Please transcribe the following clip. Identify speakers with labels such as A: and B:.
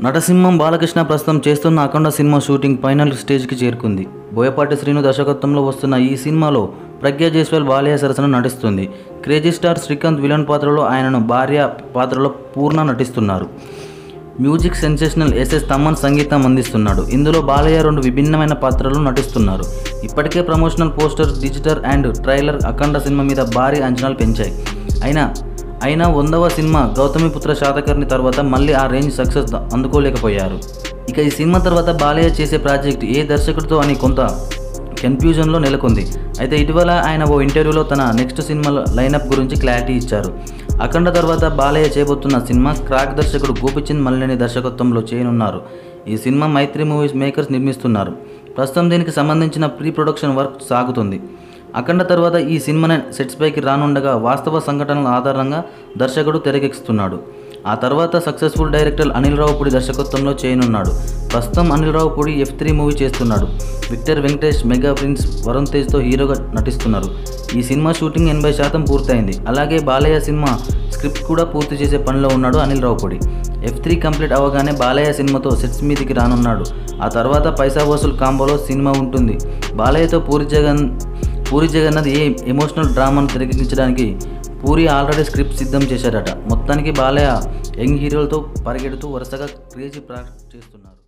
A: నటసింహం బాలకృష్ణ ప్రస్తుతం చేస్తున్న అఖండ cinema shooting final స్టేజ్కి చేరుకుంది బోయపాటి శ్రీను దర్శకత్వంలో వస్తున్న ఈ సినిమాలో ప్రజ్ఞా జైస్వాల్ బాలయ్య సరసన నటిస్తుంది క్రేజీ స్టార్ శ్రీకాంత్ విలన్ పాత్రలో ఆయనను భార్య పాత్రలో పూర్ణ నటిస్తున్నారు మ్యూజిక్ సెన్సేషనల్ ఎస్ఎస్ తమ్మన్ సంగీతం అందిస్తున్నాడు ఇందులో బాలయ్య రెండు విభిన్నమైన పాత్రలు నటిస్తున్నారు ఇప్పటికే promotional poster digital and trailer Akhanda cinema మీద భారీ అంచనాలు పెంచాయి అయినా అయినా వందవ సినిమా గౌతమిపుత్ర శాతకర్ణి తర్వాత మళ్ళీ ఆ రేంజ్ సక్సెస్ అందుకోలేకపోయారు ఇక ఈ సినిమా తర్వాత బాలయ్య చేసే ప్రాజెక్ట్ ఏ దర్శకుడితో అని కొంత కన్ఫ్యూజన్లో నెలకొంది అయితే ఇటీవల ఆయన ఓ ఇంటర్వ్యూలో తన నెక్స్ట్ సినిమా లైనప్ గురించి క్లారిటీ ఇచ్చారు అఖండ తర్వాత బాలయ్య చేయబోతున్న సినిమా క్రాక్ దర్శకుడు గోపిచంద్ మల్లేని దర్శకత్వంలో చేయనున్నారు ఈ సినిమా మైత్రి మూవీస్ మేకర్స్ నిర్మిస్తున్నారు ప్రస్తుతం దీనికి సంబంధించిన ప్రీ ప్రొడక్షన్ వర్క్ సాగుతుంది అఖండ తర్వాత ఈ సినిమాని సెట్స్ పైకి రానుండగా వాస్తవ సంఘటనల ఆధారంగా దర్శకుడు తెరకెక్కిస్తున్నాడు ఆ తర్వాత సక్సెస్ఫుల్ డైరెక్టర్ అనిల్ రావుపూడి దర్శకత్వంలో చేయనున్నాడు ప్రస్తుతం Anil Ravupudi F three movie చేస్తున్నాడు victor Venkatesh mega prince Varun తేజ్తో హీరోగా నటిస్తున్నారు ఈ సినిమా షూటింగ్ ఎనభై శాతం పూర్తయింది అలాగే బాలయ్య సినిమా స్క్రిప్ట్ కూడా పూర్తి చేసే పనిలో ఉన్నాడు Anil Ravupudi F three complete అవగానే బాలయ్య సినిమాతో సెట్స్ మీదికి రానున్నాడు ఆ తర్వాత పైసా వసూల్ కాంబోలో సినిమా ఉంటుంది బాలయ్యతో పూరి జగన్ పూరి జగన్నాథ్ ఏ ఎమోషనల్ డ్రామాను తెరకెక్కించడానికి పూరి ఆల్రెడీ స్క్రిప్ట్ సిద్ధం చేశారట మొత్తానికి బాలయ్య యంగ్ హీరోలతో పరిగెడుతూ వరుసగా క్రేజీ ప్రాక్టీస్ చేస్తున్నారు